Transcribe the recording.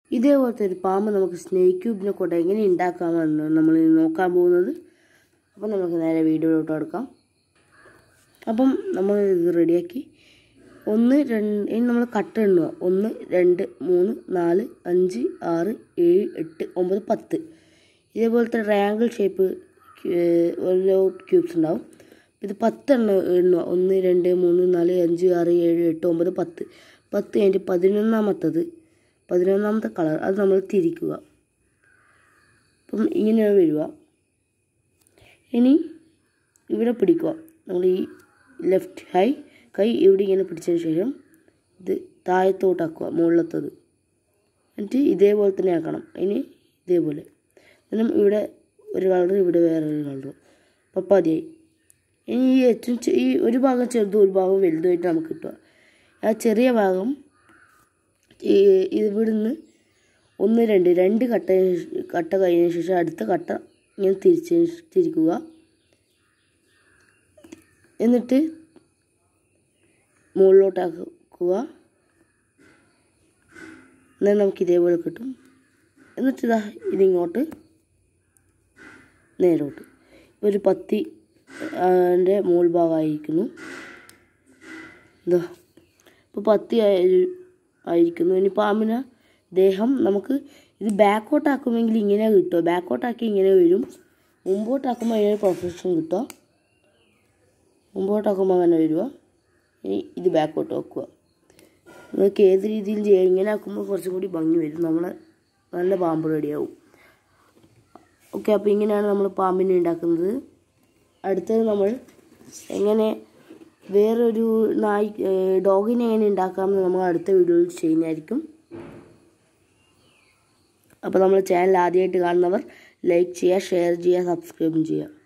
ഇതേപോലത്തെ ഒരു പാമ്പ് നമുക്ക് സ്നേക്ക് ക്യൂബിനെ കൊണ്ട് എങ്ങനെ ഉണ്ടാക്കാമെന്ന് നമ്മൾ ഇന്ന് നോക്കാൻ പോകുന്നത് അപ്പം നമുക്ക് നേരെ വീഡിയോയിലോട്ട് എടുക്കാം അപ്പം നമ്മൾ ഇത് റെഡിയാക്കി ഒന്ന് രണ്ട് ഇനി നമ്മൾ കട്ട എണ്ണുക ഒന്ന് രണ്ട് മൂന്ന് നാല് അഞ്ച് ആറ് ഏഴ് എട്ട് ഒമ്പത് പത്ത് ഇതേപോലത്തെ ട്രയാങ്കിൾ ഷേപ്പ് ഓരോ ക്യൂബ്സ് ഉണ്ടാവും ഇത് പത്തെണ്ണം എണ്ണുക ഒന്ന് രണ്ട് മൂന്ന് നാല് അഞ്ച് ആറ് ഏഴ് എട്ട് ഒമ്പത് പത്ത് പത്ത് കഴിഞ്ഞിട്ട് പതിനൊന്നാമത്തത് പതിനൊന്നാമത്തെ കളർ അത് നമ്മൾ തിരിക്കുക അപ്പം ഇങ്ങനെയാണ് വരിക ഇനി ഇവിടെ പിടിക്കുക നമ്മൾ ഈ ലെഫ്റ്റ് ഹൈ കൈ ഇവിടെ ഇങ്ങനെ പിടിച്ചതിന് ശേഷം ഇത് താഴത്തോട്ടാക്കുക മുകളിലത്തത് എന്നിട്ട് ഇതേപോലെ തന്നെ ആക്കണം ഇനി ഇതേപോലെ കാരണം ഇവിടെ ഒരു കളർ ഇവിടെ വേറൊരു കളർ പപ്പാതിയായി ഇനി ഈ ഏറ്റവും ചെ- ഈ ഒരു ഭാഗം ചെറുതും ഒരു ഭാഗം വലുതുമായിട്ട് നമുക്ക് കിട്ടുക ആ ചെറിയ ഭാഗം ഈ ഇവിടുന്ന് ഒന്ന് രണ്ട് രണ്ട് കട്ട കട്ട കഴിഞ്ഞതിന് ശേഷം അടുത്ത കട്ട ഇങ്ങനെ തിരിച്ച് തിരിക്കുക എന്നിട്ട് മുകളിലോട്ടാക്കുക എന്നാൽ നമുക്ക് ഇതേപോലെ കിട്ടും എന്നിട്ട് ഇതാ ഇതിങ്ങോട്ട് നേരോട്ട് ഒരു പത്തി ൻ്റെ മുകൾ ഭാഗമായിരിക്കുന്നു ഇതാ ഇപ്പോൾ പത്തി ആയി- ആയിരിക്കുന്നു ഇനി പാമ്പിന് ദേഹം നമുക്ക് ഇത് ബാക്കോട്ടാക്കുമെങ്കിൽ ഇങ്ങനെ കിട്ടുക ബാക്കോട്ടാക്കി ഇങ്ങനെ വരും മുമ്പോട്ടാക്കുമ്പോൾ അതിനൊരു പെർഫെക്ഷൻ കിട്ടുക മുമ്പോട്ടാക്കുമ്പോൾ അങ്ങനെ വരിക ഇനി ഇത് ബാക്കോട്ട് വെക്കുക നിങ്ങൾക്ക് ഏത് രീതിയിൽ ചെയ്യാം ഇങ്ങനെ ആക്കുമ്പോൾ കുറച്ചും കൂടി ഭംഗി വരും നമ്മളെ നല്ല പാമ്പ് റെഡിയാവും ഓക്കെ അപ്പോൾ ഇങ്ങനെയാണ് നമ്മൾ പാമ്പിനെ ഉണ്ടാക്കുന്നത് അടുത്തത് നമ്മൾ എങ്ങനെ വേറൊരു നായ് ഡോഗിനെ എങ്ങനെ ഉണ്ടാക്കാമെന്ന് നമ്മൾ അടുത്ത വീഡിയോയിൽ ചെയ്യുന്നതായിരിക്കും അപ്പോൾ നമ്മൾ ചാനൽ ആദ്യമായിട്ട് കാണുന്നവർ ലൈക്ക് ചെയ്യുക ഷെയർ ചെയ്യുക സബ്സ്ക്രൈബും ചെയ്യുക